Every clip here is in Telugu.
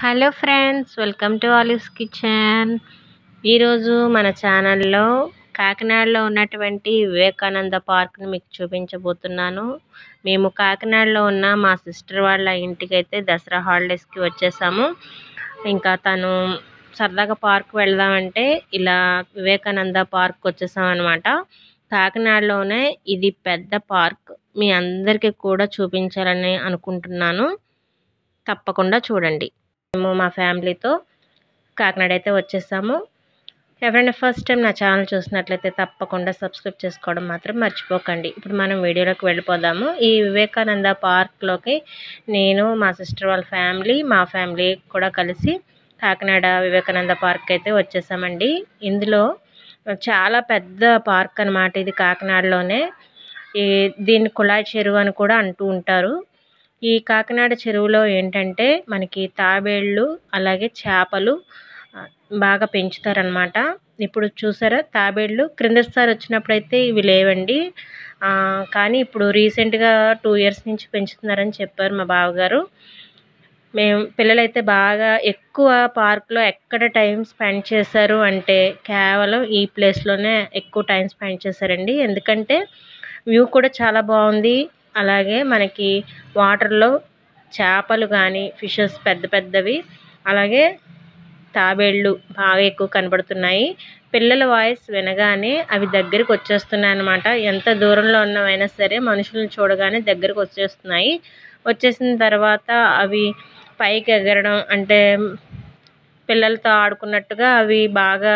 hello friends welcome to Olive's kitchen ఈరోజు మన ఛానల్లో కాకినాడలో ఉన్నటువంటి వివేకానంద పార్క్ని మీకు చూపించబోతున్నాను మేము కాకినాడలో ఉన్న మా సిస్టర్ వాళ్ళ ఇంటికి అయితే దసరా హాలిడేస్కి వచ్చేసాము ఇంకా తను సరదాగా పార్క్ వెళ్దామంటే ఇలా వివేకానంద పార్క్ వచ్చేసాం అనమాట కాకినాడలోనే ఇది పెద్ద పార్క్ మీ అందరికీ కూడా చూపించాలని అనుకుంటున్నాను తప్పకుండా చూడండి మేము మా ఫ్యామిలీతో కాకినాడ అయితే వచ్చేసాము ఎవరైనా ఫస్ట్ టైం నా ఛానల్ చూసినట్లయితే తప్పకుండా సబ్స్క్రైబ్ చేసుకోవడం మాత్రం మర్చిపోకండి ఇప్పుడు మనం వీడియోలోకి వెళ్ళిపోదాము ఈ వివేకానంద పార్క్లోకి నేను మా సిస్టర్ వాళ్ళ ఫ్యామిలీ మా ఫ్యామిలీ కూడా కలిసి కాకినాడ వివేకానంద పార్క్ అయితే వచ్చేసామండి ఇందులో చాలా పెద్ద పార్క్ అనమాట ఇది కాకినాడలోనే ఈ దీన్ని కుళాయి చెరువు అని కూడా అంటూ ఉంటారు ఈ కాకినాడ చెరువులో ఏంటంటే మనకి తాబేళ్ళు అలాగే చేపలు బాగా పెంచుతారనమాట ఇప్పుడు చూసారా తాబేళ్ళు క్రిందసారి వచ్చినప్పుడు అయితే ఇవి లేవండి కానీ ఇప్పుడు రీసెంట్గా టూ ఇయర్స్ నుంచి పెంచుతున్నారని చెప్పారు మా బావగారు మేము పిల్లలైతే బాగా ఎక్కువ పార్క్లో ఎక్కడ టైం స్పెండ్ చేశారు అంటే కేవలం ఈ ప్లేస్లోనే ఎక్కువ టైం స్పెండ్ చేశారండి ఎందుకంటే వ్యూ కూడా చాలా బాగుంది అలాగే మనకి వాటర్లో చేపలు కానీ ఫిషెస్ పెద్ద పెద్దవి అలాగే తాబేళ్ళు బాగా ఎక్కువ కనబడుతున్నాయి పిల్లల వాయిస్ వినగానే అవి దగ్గరికి వచ్చేస్తున్నాయి అనమాట ఎంత దూరంలో ఉన్నవైనా సరే మనుషులను చూడగానే దగ్గరికి వచ్చేస్తున్నాయి వచ్చేసిన తర్వాత అవి పైకి ఎగరడం అంటే పిల్లలతో ఆడుకున్నట్టుగా అవి బాగా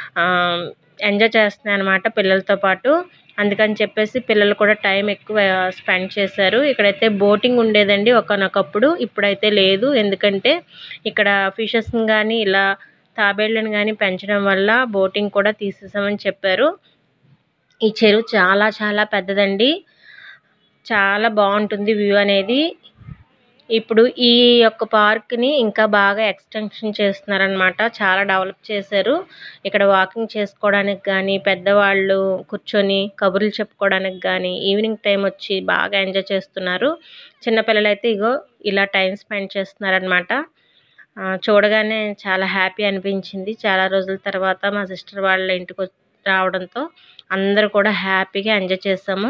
ఎంజాయ్ చేస్తున్నాయి అనమాట పిల్లలతో పాటు అందుకని చెప్పేసి పిల్లలు కూడా టైం ఎక్కువ స్పెండ్ చేశారు ఇక్కడైతే బోటింగ్ ఉండేదండి ఒకనొకప్పుడు ఇప్పుడైతే లేదు ఎందుకంటే ఇక్కడ ఫిషెస్ని కానీ ఇలా తాబేళ్ళని కానీ పెంచడం వల్ల బోటింగ్ కూడా తీసేసామని చెప్పారు ఈ చెరువు చాలా చాలా పెద్దదండి చాలా బాగుంటుంది వ్యూ అనేది ఇప్పుడు ఈ యొక్క పార్క్ని ఇంకా బాగా ఎక్స్టెన్షన్ చేస్తున్నారనమాట చాలా డెవలప్ చేశారు ఇక్కడ వాకింగ్ చేసుకోవడానికి కానీ పెద్దవాళ్ళు కూర్చొని కబుర్లు చెప్పుకోవడానికి కానీ ఈవినింగ్ టైం వచ్చి బాగా ఎంజాయ్ చేస్తున్నారు చిన్నపిల్లలు అయితే ఇగో ఇలా టైం స్పెండ్ చేస్తున్నారనమాట చూడగానే చాలా హ్యాపీ అనిపించింది చాలా రోజుల తర్వాత మా సిస్టర్ వాళ్ళ ఇంటికి రావడంతో అందరూ కూడా హ్యాపీగా ఎంజాయ్ చేసాము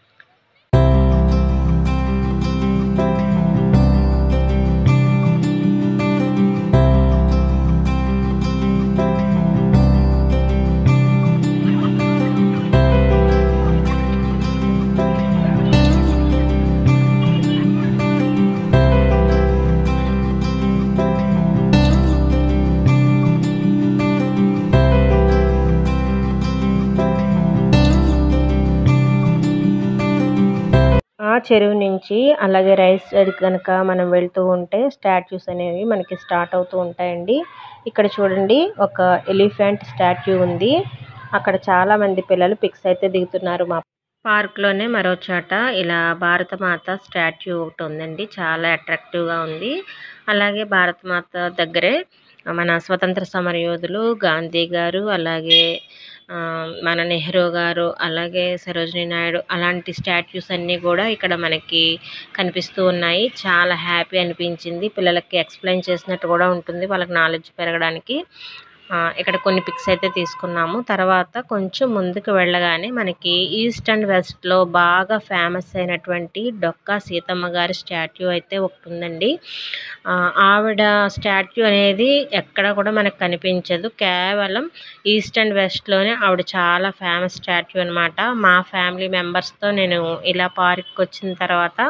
ఆ చెరువు నుంచి అలాగే రైట్ సైడ్ కనుక మనం వెళ్తూ ఉంటే స్టాచ్యూస్ అనేవి మనకి స్టార్ట్ అవుతూ ఉంటాయండి ఇక్కడ చూడండి ఒక ఎలిఫెంట్ స్టాచ్యూ ఉంది అక్కడ చాలా మంది పిల్లలు పిక్స్ అయితే దిగుతున్నారు మా పార్క్లోనే మరో చోట ఇలా భారతమాత స్టాచ్యూ ఒకటి ఉందండి చాలా అట్రాక్టివ్గా ఉంది అలాగే భారతమాత దగ్గరే మన స్వతంత్ర సమర యోధులు గాంధీ గారు అలాగే మన నెహ్రూ గారు అలాగే సరోజినీ నాయుడు అలాంటి స్టాట్యూస్ అన్నీ కూడా ఇక్కడ మనకి కనిపిస్తూ ఉన్నాయి చాలా హ్యాపీ అనిపించింది పిల్లలకి ఎక్స్ప్లెయిన్ చేసినట్టు కూడా ఉంటుంది వాళ్ళకి నాలెడ్జ్ పెరగడానికి ఇక్కడ కొన్ని పిక్స్ అయితే తీసుకున్నాము తర్వాత కొంచెం ముందుకు వెళ్ళగానే మనకి ఈస్ట్ అండ్ వెస్ట్లో బాగా ఫేమస్ అయినటువంటి డొక్కా సీతమ్మ గారి స్టాట్యూ అయితే ఒకటి ఉందండి ఆవిడ స్టాట్యూ అనేది ఎక్కడ కూడా మనకు కనిపించదు కేవలం ఈస్ట్ అండ్ వెస్ట్లోనే ఆవిడ చాలా ఫేమస్ స్టాట్యూ అనమాట మా ఫ్యామిలీ మెంబర్స్తో నేను ఇలా పార్క్కి వచ్చిన తర్వాత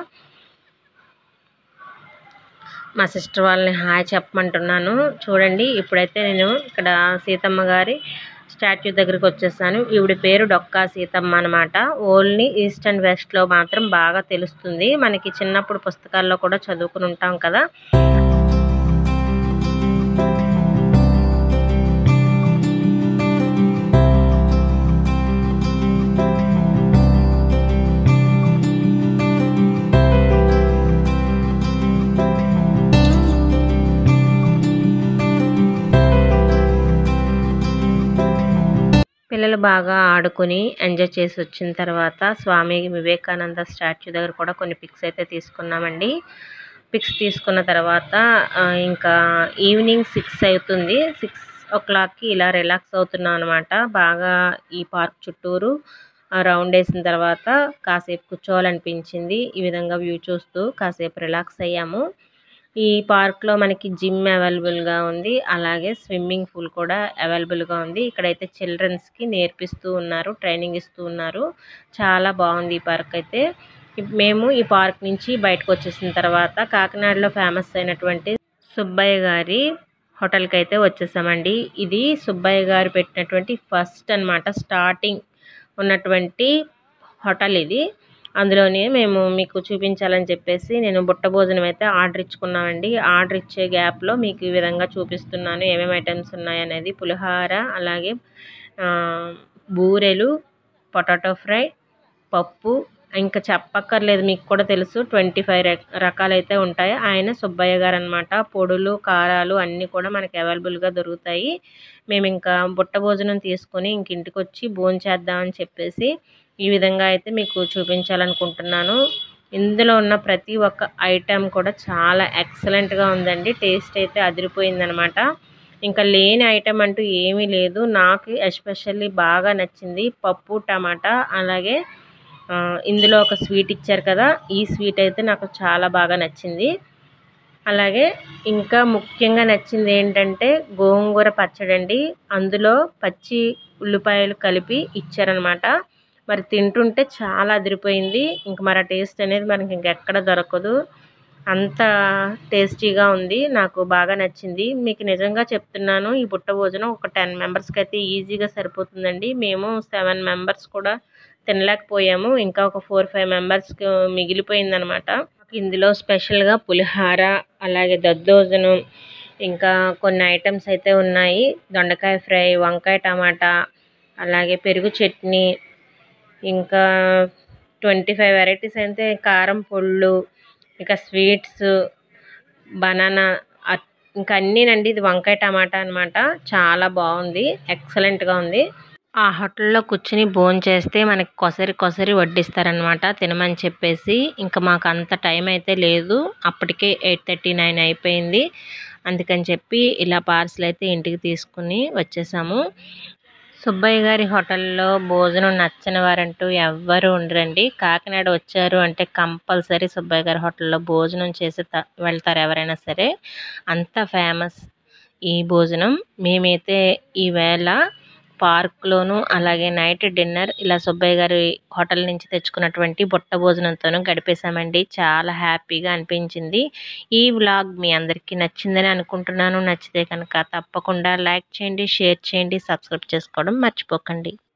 మా సిస్టర్ వాళ్ళని హాయ్ చెప్పమంటున్నాను చూడండి ఇప్పుడైతే నేను ఇక్కడ సీతమ్మ గారి స్టాచ్యూ దగ్గరికి వచ్చేసాను ఈవిడ పేరు డొక్కా సీతమ్మ అనమాట ఓన్లీ ఈస్ట్ అండ్ వెస్ట్లో మాత్రం బాగా తెలుస్తుంది మనకి చిన్నప్పుడు పుస్తకాల్లో కూడా చదువుకుని ఉంటాం కదా పిల్లలు బాగా ఆడుకుని ఎంజాయ్ చేసి వచ్చిన తర్వాత స్వామి వివేకానంద స్టాచ్యూ దగ్గర కూడా కొన్ని పిక్స్ అయితే తీసుకున్నామండి పిక్స్ తీసుకున్న తర్వాత ఆ, ఇంకా ఈవినింగ్ సిక్స్ అవుతుంది సిక్స్ ఓ క్లాక్కి ఇలా రిలాక్స్ అవుతున్నాం అనమాట బాగా ఈ పార్క్ చుట్టూరు రౌండ్ వేసిన తర్వాత కాసేపు కూర్చోవాలనిపించింది ఈ విధంగా వ్యూ చూస్తూ కాసేపు రిలాక్స్ అయ్యాము ఈ పార్క్లో మనకి జిమ్ అవైలబుల్గా ఉంది అలాగే స్విమ్మింగ్ పూల్ కూడా అవైలబుల్గా ఉంది ఇక్కడైతే చిల్డ్రన్స్కి నేర్పిస్తూ ఉన్నారు ట్రైనింగ్ ఇస్తూ ఉన్నారు చాలా బాగుంది ఈ పార్క్ అయితే ఇప్- మేము ఈ పార్క్ నుంచి బయటకు వచ్చేసిన తర్వాత కాకినాడలో ఫేమస్ అయినటువంటి సుబ్బయ్య గారి హోటల్కి అయితే వచ్చేసామండి ఇది సుబ్బయ్య గారు పెట్టినటువంటి ఫస్ట్ అన్నమాట స్టార్టింగ్ ఉన్నటువంటి హోటల్ ఇది అందులోనే మేము మీకు చూపించాలని చెప్పేసి నేను బుట్ట భోజనం అయితే ఆర్డర్ ఇచ్చుకున్నామండి ఆర్డర్ ఇచ్చే గ్యాప్లో మీకు ఈ విధంగా చూపిస్తున్నాను ఏమేమి ఐటమ్స్ ఉన్నాయనేది పులిహార అలాగే ఆ, బూరెలు పొటాటో ఫ్రై పప్పు ఇంకా చెప్పక్కర్లేదు మీకు కూడా తెలుసు ట్వంటీ ఫైవ్ రకాలైతే ఉంటాయి ఆయన సుబ్బయ్య గారు అనమాట పొడులు కారాలు అన్నీ కూడా మనకి అవైలబుల్గా దొరుకుతాయి మేము ఇంకా బుట్ట భోజనం తీసుకొని ఇంక ఇంటికి వచ్చి భోంచేద్దామని చెప్పేసి ఈ విధంగా అయితే మీకు చూపించాలనుకుంటున్నాను ఇందులో ఉన్న ప్రతి ఒక్క ఐటెం కూడా చాలా ఎక్సలెంట్గా ఉందండి టేస్ట్ అయితే అదిరిపోయిందనమాట ఇంకా లేని ఐటెం అంటూ ఏమీ లేదు నాకు ఎస్పెషల్లీ బాగా నచ్చింది పప్పు టమాటా అలాగే ఆ, ఇందులో ఒక స్వీట్ ఇచ్చారు కదా ఈ స్వీట్ అయితే నాకు చాలా బాగా నచ్చింది అలాగే ఇంకా ముఖ్యంగా నచ్చింది ఏంటంటే గోంగూర పచ్చడి అండి అందులో పచ్చి ఉల్లిపాయలు కలిపి ఇచ్చారనమాట మరి తింటుంటే చాలా అదిరిపోయింది ఇంక మరి ఆ టేస్ట్ అనేది మనకి ఇంకెక్కడ దొరకదు అంత టేస్టీగా ఉంది నాకు బాగా నచ్చింది మీకు నిజంగా చెప్తున్నాను ఈ బుట్ట భోజనం ఒక టెన్ మెంబర్స్కి అయితే ఈజీగా సరిపోతుందండి మేము సెవెన్ మెంబర్స్ కూడా తినలేకపోయాము ఇంకా ఒక ఫోర్ ఫైవ్ మెంబర్స్కి మిగిలిపోయిందనమాట ఇందులో స్పెషల్గా పులిహార అలాగే దద్దోజనం ఇంకా కొన్ని ఐటమ్స్ అయితే ఉన్నాయి దొండకాయ ఫ్రై వంకాయ టమాటా అలాగే పెరుగు చట్నీ ఇంకా ట్వంటీ ఫైవ్ వెరైటీస్ అయితే కారం పొళ్ళు ఇంకా స్వీట్స్ బనానా అట్- ఇంకా అన్నీనండి ఇది వంకాయ టమాటా అన్నమాట చాలా బాగుంది ఎక్సలెంట్గా ఉంది ఆ హోటల్లో కూర్చుని భోజనం చేస్తే మనకి కొసరి కొసరి వడ్డిస్తారనమాట తినమని చెప్పేసి ఇంకా మాకు అంత టైం అయితే లేదు అప్పటికే ఎయిట్ థర్టీ నైన్ అయిపోయింది అందుకని చెప్పి ఇలా పార్సల్ అయితే ఇంటికి తీసుకుని వచ్చేసాము సుబ్బయ్య గారి హోటల్లో భోజనం నచ్చని వారంటూ ఎవ్వరు ఉండరండి కాకినాడ వచ్చారు అంటే కంపల్సరీ సుబ్బయ్య గారి హోటల్లో భోజనం చేసి త- వెళ్తారు ఎవరైనా సరే అంత ఫేమస్ ఈ భోజనం మేమైతే ఈవేళ పార్క్లోను అలాగే నైట్ డిన్నర్ ఇలా సుబ్బయ్య గారి హోటల్ నుంచి తెచ్చుకున్నటువంటి బుట్ట భోజనంతోనూ గడిపేశామండి చాలా హ్యాపీగా అనిపించింది ఈ వ్లాగ్ మీ అందరికీ నచ్చిందని అనుకుంటున్నాను నచ్చితే కనుక తప్పకుండా లైక్ చేయండి షేర్ చేయండి సబ్స్క్రైబ్ చేసుకోవడం మర్చిపోకండి